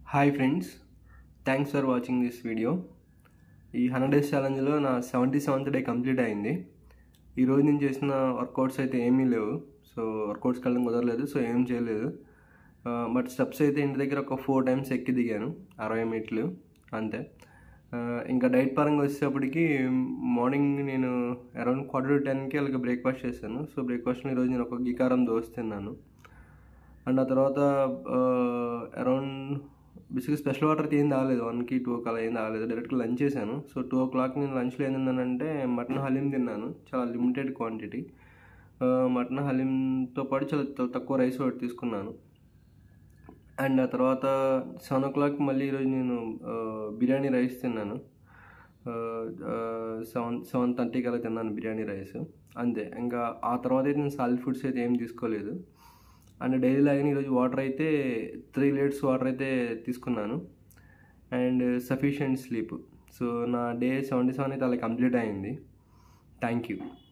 hi friends thanks for watching this video ఈ hundred days ఛాలెంజ్లో నా సెవెంటీ సెవెంత్ డే కంప్లీట్ అయింది ఈరోజు నేను చేసిన వర్కౌట్స్ అయితే ఏమీ లేవు సో వర్కౌట్స్కి వెళ్ళడం కుదరలేదు సో ఏం చేయలేదు బట్ స్టెప్స్ అయితే ఇంటి దగ్గర ఒక ఫోర్ టైమ్స్ ఎక్కి దిగాను అరవై మీటర్లు అంతే ఆ, ఇంకా డైట్ పరంగా వచ్చేటప్పటికి మార్నింగ్ నేను అరౌండ్ క్వార్టర్ టు టెన్కి అలాగే బ్రేక్ఫాస్ట్ చేశాను సో బ్రేక్ఫాస్ట్లో ఈరోజు నేను ఒక గీకారం దోశ తిన్నాను అండ్ ఆ తర్వాత అరౌండ్ బేసిక్గా స్పెషల్ వాటర్ అయితే ఏం తాగలేదు వన్కి టూ అలా ఏం తాగలేదు డైరెక్ట్గా లంచ్ చేశాను సో టూ ఓ క్లాక్ నేను లంచ్లో ఏం తిన్నానంటే మటన్ హలీం తిన్నాను చాలా లిమిటెడ్ క్వాంటిటీ మటన్ హలీంతో పాటు చాలా త- తక్కువ రైస్ ఒకటి తీసుకున్నాను అండ్ ఆ తర్వాత సెవెన్ ఓ క్లాక్ మళ్ళీ ఈరోజు నేను ఆ, బిర్యానీ రైస్ తిన్నాను సెవెన్ సెవెన్ థర్టీకి అలా తిన్నాను బిర్యానీ రైస్ అంతే ఇంకా ఆ తర్వాత అయితే నేను సాలిడ్ ఫుడ్స్ అయితే ఏం తీసుకోలేదు అండ్ డైలీ లాగానే ఈరోజు వాటర్ అయితే త్రీ లీటర్స్ వాటర్ అయితే తీసుకున్నాను అండ్ సఫిషియంట్ స్లీప్ సో నా డే సెవెంటీ సెవెన్ అయితే అలా కంప్లీట్ అయింది థ్యాంక్ యూ